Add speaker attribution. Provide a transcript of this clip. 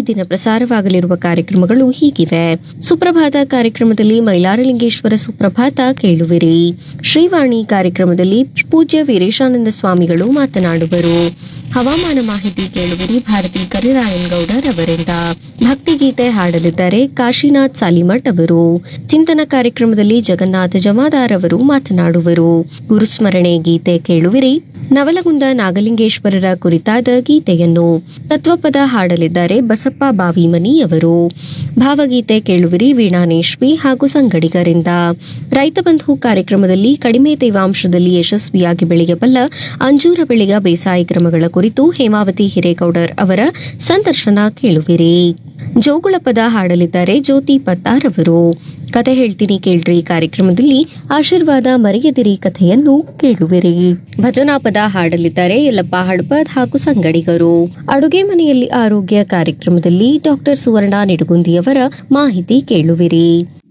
Speaker 1: ದಿನ ಪ್ರಸಾರವಾಗಲಿರುವ ಕಾರ್ಯಕ್ರಮಗಳು ಹೀಗಿವೆ ಸುಪ್ರಭಾತ ಕಾರ್ಯಕ್ರಮದಲ್ಲಿ ಮೈಲಾರಲಿಂಗೇಶ್ವರ ಸುಪ್ರಭಾತ ಕೇಳುವಿರಿ ಶ್ರೀವಾಣಿ ಕಾರ್ಯಕ್ರಮದಲ್ಲಿ ಪೂಜ್ಯ ವೀರೇಶಾನಂದ ಸ್ವಾಮಿಗಳು ಮಾತನಾಡುವರು ಹವಾಮಾನ ಮಾಹಿತಿ ಕೇಳುವಿರಿ ಭಾರತಿ ಕರಿರಾಯನ್ಗೌಡರ್ ಅವರಿಂದ ಭಕ್ತಿಗೀತೆ ಹಾಡಲಿದ್ದಾರೆ ಕಾಶಿನಾಥ್ ಸಾಲಿಮಠ್ ಅವರು ಚಿಂತನ ಕಾರ್ಯಕ್ರಮದಲ್ಲಿ ಜಗನ್ನಾಥ ಜಮಾದಾರ್ ಅವರು ಮಾತನಾಡುವರು ಗುರುಸ್ಮರಣೆ ಗೀತೆ ಕೇಳುವಿರಿ ನವಲಗುಂದ ನಾಗಲಿಂಗೇಶ್ವರರ ಕುರಿತಾದ ಗೀತೆಯನ್ನು ತತ್ವಪದ ಹಾಡಲಿದ್ದಾರೆ ಬಸಪ್ಪ ಬಾವಿಮನಿ ಅವರು ಭಾವಗೀತೆ ಕೇಳುವಿರಿ ವೀಣಾನೇಶ್ವಿ ಹಾಗೂ ಸಂಗಡಿಗರಿಂದ ರೈತ ಬಂಧು ಕಾರ್ಯಕ್ರಮದಲ್ಲಿ ಕಡಿಮೆ ತೇವಾಂಶದಲ್ಲಿ ಯಶಸ್ವಿಯಾಗಿ ಬೆಳೆಯಬಲ್ಲ ಅಂಜೂರ ಬೆಳೆಯ ಬೇಸಾಯ ಕ್ರಮಗಳ ಕುರಿತು ಹೇಮಾವತಿ ಹಿರೇಗೌಡರ್ ಅವರ ಸಂದರ್ಶನ ಕೇಳುವಿರಿ ಜೋಗುಳ ಪದ ಹಾಡಲಿದ್ದಾರೆ ಜ್ಯೋತಿ ಪತ್ತಾರ್ ಅವರು ಕತೆ ಹೇಳ್ತೀನಿ ಕೇಳ್ರಿ ಕಾರ್ಯಕ್ರಮದಲ್ಲಿ ಆಶೀರ್ವಾದ ಮರೆಯದಿರಿ ಕಥೆಯನ್ನು ಕೇಳುವಿರಿ ಭಜನಾ ಪದ ಹಾಡಲಿದ್ದಾರೆ ಯಲ್ಲಪ್ಪ ಹಡ್ಪದ್ ಹಾಗೂ ಸಂಗಡಿಗರು ಅಡುಗೆ ಮನೆಯಲ್ಲಿ ಆರೋಗ್ಯ ಕಾರ್ಯಕ್ರಮದಲ್ಲಿ ಡಾಕ್ಟರ್ ಸುವರ್ಣ ನಿಡುಗುಂದಿಯವರ ಮಾಹಿತಿ ಕೇಳುವಿರಿ